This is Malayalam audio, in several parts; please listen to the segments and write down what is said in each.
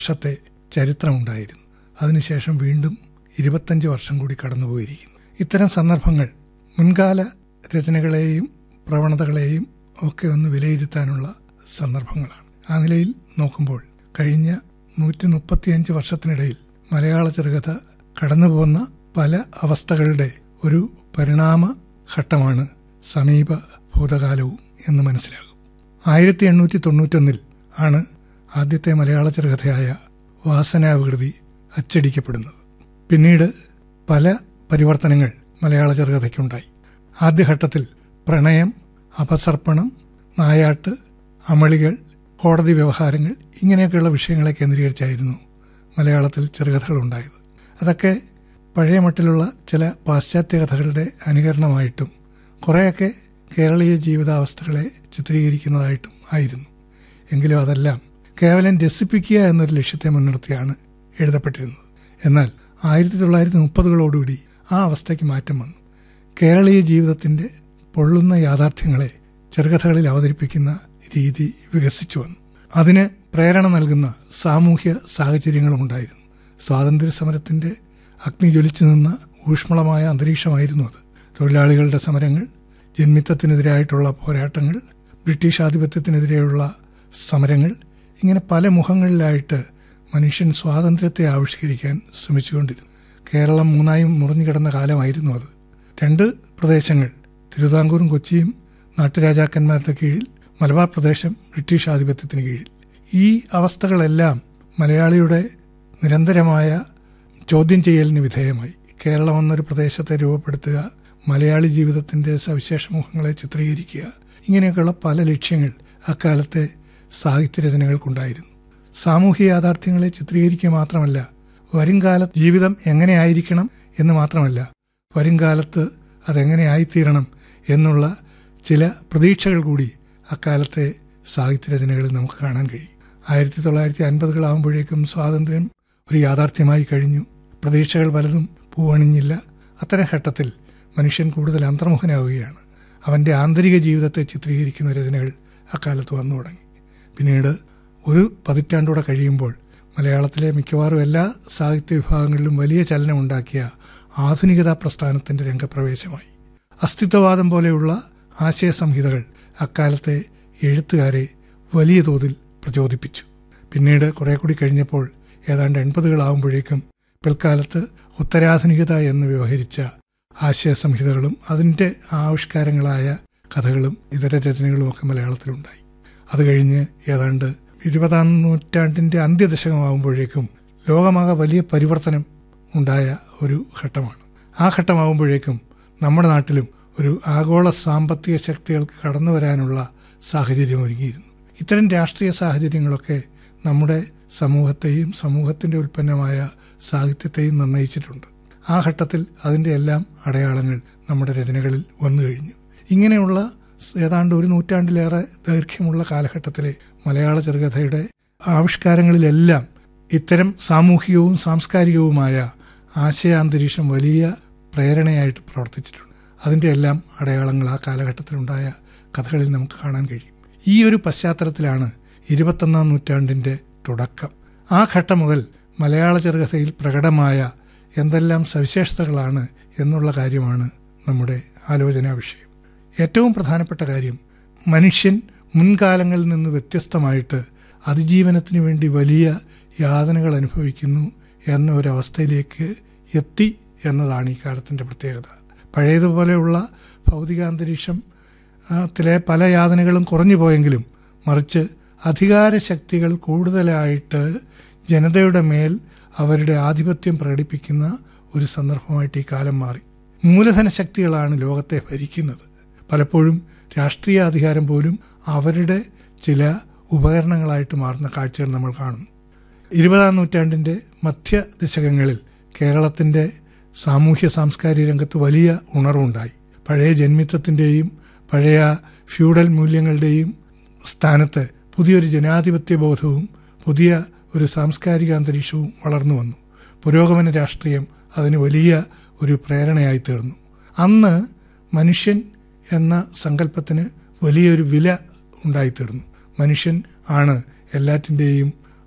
വർഷത്തെ ചരിത്രമുണ്ടായിരുന്നു അതിനുശേഷം വീണ്ടും ഇരുപത്തഞ്ച് വർഷം കൂടി കടന്നുപോയിരിക്കുന്നു ഇത്തരം സന്ദർഭങ്ങൾ മുൻകാല രചനകളെയും പ്രവണതകളെയും ഒക്കെ ഒന്ന് വിലയിരുത്താനുള്ള സന്ദർഭങ്ങളാണ് ആ നിലയിൽ നോക്കുമ്പോൾ കഴിഞ്ഞ നൂറ്റി മുപ്പത്തിയഞ്ച് വർഷത്തിനിടയിൽ മലയാള ചെറുകഥ കടന്നുപോകുന്ന പല അവസ്ഥകളുടെ ഒരു പരിണാമ ഘട്ടമാണ് സമീപ ഭൂതകാലവും എന്ന് മനസ്സിലാകും ആയിരത്തി എണ്ണൂറ്റി തൊണ്ണൂറ്റൊന്നിൽ ആണ് ആദ്യത്തെ മലയാള ചെറുകഥയായ വാസനാവികൃതി അച്ചടിക്കപ്പെടുന്നത് പിന്നീട് പല പരിവർത്തനങ്ങൾ മലയാള ചെറുകഥയ്ക്കുണ്ടായി ആദ്യഘട്ടത്തിൽ പ്രണയം അപസർപ്പണം നായാട്ട് അമളികൾ കോടതി വ്യവഹാരങ്ങൾ ഇങ്ങനെയൊക്കെയുള്ള വിഷയങ്ങളെ കേന്ദ്രീകരിച്ചായിരുന്നു മലയാളത്തിൽ ചെറുകഥകൾ ഉണ്ടായത് അതൊക്കെ പഴയ മട്ടിലുള്ള ചില പാശ്ചാത്യ കഥകളുടെ അനുകരണമായിട്ടും കുറേയൊക്കെ കേരളീയ ജീവിതാവസ്ഥകളെ ചിത്രീകരിക്കുന്നതായിട്ടും ആയിരുന്നു എങ്കിലും അതെല്ലാം കേവലം രസിപ്പിക്കുക എന്നൊരു ലക്ഷ്യത്തെ മുൻനിർത്തിയാണ് എഴുതപ്പെട്ടിരുന്നത് എന്നാൽ ആയിരത്തി തൊള്ളായിരത്തി മുപ്പതുകളോടുകൂടി ആ അവസ്ഥയ്ക്ക് മാറ്റം വന്നു കേരളീയ ജീവിതത്തിന്റെ പൊള്ളുന്ന യാഥാർത്ഥ്യങ്ങളെ ചെറുകഥകളിൽ അവതരിപ്പിക്കുന്ന രീതി വികസിച്ചു വന്നു അതിന് പ്രേരണ നൽകുന്ന സാമൂഹ്യ സാഹചര്യങ്ങളും ഉണ്ടായിരുന്നു സ്വാതന്ത്ര്യ സമരത്തിന്റെ അഗ്നി ജ്വലിച്ചു നിന്ന ഊഷ്മളമായ അന്തരീക്ഷമായിരുന്നു അത് തൊഴിലാളികളുടെ സമരങ്ങൾ ജന്മിത്തത്തിനെതിരായിട്ടുള്ള പോരാട്ടങ്ങൾ ബ്രിട്ടീഷ് ആധിപത്യത്തിനെതിരെയുള്ള സമരങ്ങൾ ഇങ്ങനെ പല മുഖങ്ങളിലായിട്ട് മനുഷ്യൻ സ്വാതന്ത്ര്യത്തെ ആവിഷ്കരിക്കാൻ ശ്രമിച്ചുകൊണ്ടിരുന്നു കേരളം മൂന്നായും മുറിഞ്ഞുകിടന്ന കാലമായിരുന്നു അത് രണ്ട് പ്രദേശങ്ങൾ തിരുവിതാംകൂറും കൊച്ചിയും നാട്ടുരാജാക്കന്മാരുടെ കീഴിൽ മലബാർ പ്രദേശം ബ്രിട്ടീഷ് ആധിപത്യത്തിന് കീഴിൽ ഈ അവസ്ഥകളെല്ലാം മലയാളിയുടെ നിരന്തരമായ ചോദ്യം ചെയ്യലിന് വിധേയമായി കേരളം എന്നൊരു പ്രദേശത്തെ രൂപപ്പെടുത്തുക മലയാളി ജീവിതത്തിന്റെ സവിശേഷ മുഖങ്ങളെ ചിത്രീകരിക്കുക ഇങ്ങനെയൊക്കെയുള്ള പല ലക്ഷ്യങ്ങൾ അക്കാലത്തെ സാഹിത്യരചനകൾക്കുണ്ടായിരുന്നു സാമൂഹ്യ യാഥാർത്ഥ്യങ്ങളെ ചിത്രീകരിക്കുക മാത്രമല്ല വരുംകാല ജീവിതം എങ്ങനെയായിരിക്കണം എന്ന് മാത്രമല്ല വരുംകാലത്ത് അതെങ്ങനെയായിത്തീരണം എന്നുള്ള ചില പ്രതീക്ഷകൾ കൂടി അക്കാലത്തെ സാഹിത്യരചനകളിൽ നമുക്ക് കാണാൻ കഴിയും ആയിരത്തി തൊള്ളായിരത്തി അൻപതുകളാകുമ്പോഴേക്കും സ്വാതന്ത്ര്യം ഒരു യാഥാർത്ഥ്യമായി കഴിഞ്ഞു പ്രതീക്ഷകൾ പലതും പൂവണിഞ്ഞില്ല അത്തരം ഘട്ടത്തിൽ മനുഷ്യൻ കൂടുതൽ അന്തർമുഖനാവുകയാണ് അവന്റെ ആന്തരിക ജീവിതത്തെ ചിത്രീകരിക്കുന്ന രചനകൾ അക്കാലത്ത് വന്നു തുടങ്ങി പിന്നീട് ഒരു പതിറ്റാണ്ടൂടെ കഴിയുമ്പോൾ മലയാളത്തിലെ മിക്കവാറും എല്ലാ സാഹിത്യ വിഭാഗങ്ങളിലും വലിയ ചലനമുണ്ടാക്കിയ ആധുനികതാ പ്രസ്ഥാനത്തിന്റെ രംഗപ്രവേശമായി അസ്തിത്വവാദം പോലെയുള്ള ആശയസംഹിതകൾ അക്കാലത്തെ എഴുത്തുകാരെ വലിയ തോതിൽ പ്രചോദിപ്പിച്ചു പിന്നീട് കുറെ കൂടി കഴിഞ്ഞപ്പോൾ ഏതാണ്ട് എൺപതുകളാവുമ്പോഴേക്കും പിൽക്കാലത്ത് ഉത്തരാധുനികത എന്ന് വ്യവഹരിച്ച ആശയസംഹിതകളും അതിൻ്റെ ആവിഷ്കാരങ്ങളായ കഥകളും ഇതര രചനകളും ഒക്കെ മലയാളത്തിലുണ്ടായി അത് കഴിഞ്ഞ് ഏതാണ്ട് ഇരുപതാം നൂറ്റാണ്ടിന്റെ അന്ത്യദശകമാകുമ്പോഴേക്കും ലോകമാകെ വലിയ പരിവർത്തനം ഉണ്ടായ ഒരു ഘട്ടമാണ് ആ ഘട്ടമാകുമ്പോഴേക്കും നമ്മുടെ നാട്ടിലും ഒരു ആഗോള സാമ്പത്തിക ശക്തികൾക്ക് കടന്നു വരാനുള്ള സാഹചര്യം ഒരുങ്ങിയിരുന്നു ഇത്തരം രാഷ്ട്രീയ സാഹചര്യങ്ങളൊക്കെ നമ്മുടെ സമൂഹത്തെയും സമൂഹത്തിന്റെ ഉൽപ്പന്നമായ സാഹിത്യത്തെയും നിർണയിച്ചിട്ടുണ്ട് ആ ഘട്ടത്തിൽ അതിന്റെ എല്ലാം അടയാളങ്ങൾ നമ്മുടെ രചനകളിൽ വന്നു കഴിഞ്ഞു ഇങ്ങനെയുള്ള ഏതാണ്ട് ഒരു നൂറ്റാണ്ടിലേറെ ദൈർഘ്യമുള്ള കാലഘട്ടത്തിലെ മലയാള ചെറുകഥയുടെ ആവിഷ്കാരങ്ങളിലെല്ലാം ഇത്തരം സാമൂഹികവും സാംസ്കാരികവുമായ ആശയാന്തരീക്ഷം വലിയ പ്രേരണയായിട്ട് പ്രവർത്തിച്ചിട്ടുണ്ട് അതിന്റെ എല്ലാം അടയാളങ്ങൾ ആ കാലഘട്ടത്തിലുണ്ടായ കഥകളിൽ നമുക്ക് കാണാൻ കഴിയും ഈ ഒരു പശ്ചാത്തലത്തിലാണ് ഇരുപത്തൊന്നാം നൂറ്റാണ്ടിന്റെ തുടക്കം ആ ഘട്ടം മുതൽ മലയാള ചെറുകഥയിൽ പ്രകടമായ എന്തെല്ലാം സവിശേഷതകളാണ് എന്നുള്ള കാര്യമാണ് നമ്മുടെ ആലോചനാ വിഷയം ഏറ്റവും പ്രധാനപ്പെട്ട കാര്യം മനുഷ്യൻ മുൻകാലങ്ങളിൽ നിന്ന് വ്യത്യസ്തമായിട്ട് അതിജീവനത്തിന് വേണ്ടി വലിയ യാതനകൾ അനുഭവിക്കുന്നു എന്ന ഒരവസ്ഥയിലേക്ക് എത്തി എന്നതാണ് ഈ കാലത്തിൻ്റെ പ്രത്യേകത പഴയതുപോലെയുള്ള ഭൗതികാന്തരീക്ഷം ത്തിലെ പല യാതനകളും കുറഞ്ഞു പോയെങ്കിലും മറിച്ച് അധികാര ശക്തികൾ കൂടുതലായിട്ട് ജനതയുടെ മേൽ അവരുടെ ആധിപത്യം പ്രകടിപ്പിക്കുന്ന ഒരു സന്ദർഭമായിട്ട് ഈ കാലം മാറി മൂലധന ശക്തികളാണ് ലോകത്തെ ഭരിക്കുന്നത് പലപ്പോഴും രാഷ്ട്രീയ അധികാരം പോലും അവരുടെ ചില ഉപകരണങ്ങളായിട്ട് മാറുന്ന കാഴ്ചകൾ നമ്മൾ കാണുന്നു ഇരുപതാം നൂറ്റാണ്ടിൻ്റെ മധ്യ ദശകങ്ങളിൽ കേരളത്തിൻ്റെ സാമൂഹ്യ സാംസ്കാരിക രംഗത്ത് വലിയ ഉണർവുണ്ടായി പഴയ ജന്മിത്വത്തിൻ്റെയും പഴയ ഫ്യൂഡൽ മൂല്യങ്ങളുടെയും സ്ഥാനത്ത് പുതിയൊരു ജനാധിപത്യ ബോധവും പുതിയ ഒരു സാംസ്കാരിക അന്തരീക്ഷവും വളർന്നു വന്നു പുരോഗമന രാഷ്ട്രീയം അതിന് വലിയ ഒരു പ്രേരണയായി തീർന്നു അന്ന് മനുഷ്യൻ എന്ന സങ്കല്പത്തിന് വലിയൊരു വില ഉണ്ടായിത്തീർന്നു മനുഷ്യൻ ആണ് എല്ലാറ്റിൻ്റെയും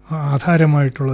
ആധാരമായിട്ടുള്ള